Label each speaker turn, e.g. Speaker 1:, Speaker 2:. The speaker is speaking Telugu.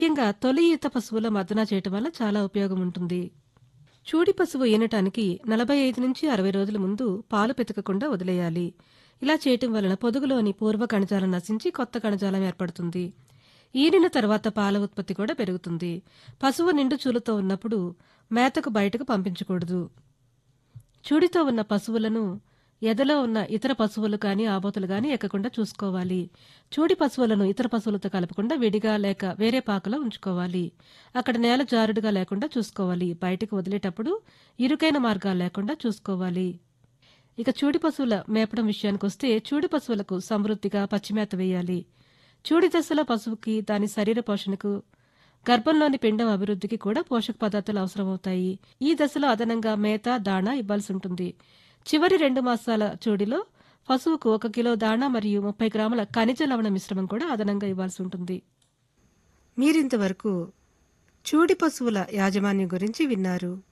Speaker 1: ముఖ్యంగా తొలి ఈత పశువుల మద్దన చేయటం వల్ల చాలా ఉపయోగం ఉంటుంది చూడి పశువు ఈనటానికి నలభై ఐదు నుంచి అరవై రోజుల ముందు పాలు పెతకకుండా వదిలేయాలి ఇలా చేయటం వలన పొదుగులోని పూర్వ కణజాలం నశించి కొత్త కణజాలం ఏర్పడుతుంది ఈనిన తర్వాత పాల ఉత్పత్తి కూడా పెరుగుతుంది పశువు నిండు చూలుతో ఉన్నప్పుడు మేతకు బయటకు పంపించకూడదు చూడితో ఉన్న పశువులను ఎదలో ఉన్న ఇతర పశువులు కానీ ఆబోతులు కానీ ఎక్కకుండా చూసుకోవాలి చూడి పశువులను ఇతర పశువులతో కలపకుండా విడిగా లేక వేరే పాకలో ఉంచుకోవాలి అక్కడ నేల జారుడుగా లేకుండా చూసుకోవాలి బయటకు వదిలేటప్పుడు ఇరుకైన మార్గాలు లేకుండా చూసుకోవాలి ఇక చూడి పశువుల మేపడం విషయానికి వస్తే చూడి పశువులకు సమృద్ధిగా పచ్చిమేత వేయాలి చూడి దశలో పశువుకి దాని శరీర పోషణకు గర్భంలోని పిండం అభివృద్ధికి కూడా పోషక పదార్థాలు అవసరమవుతాయి ఈ దశలో అదనంగా మేత దాణా ఇవ్వాల్సి ఉంటుంది చివరి రెండు మాసాల చూడిలో పశువుకు ఒక కిలో దాణా మరియు ముప్పై గ్రాముల ఖనిజ లవణ మిశ్రమం కూడా అదనంగా ఇవ్వాల్సి ఉంటుంది మీరింతవరకు చూడి పశువుల యాజమాన్యం గురించి విన్నారు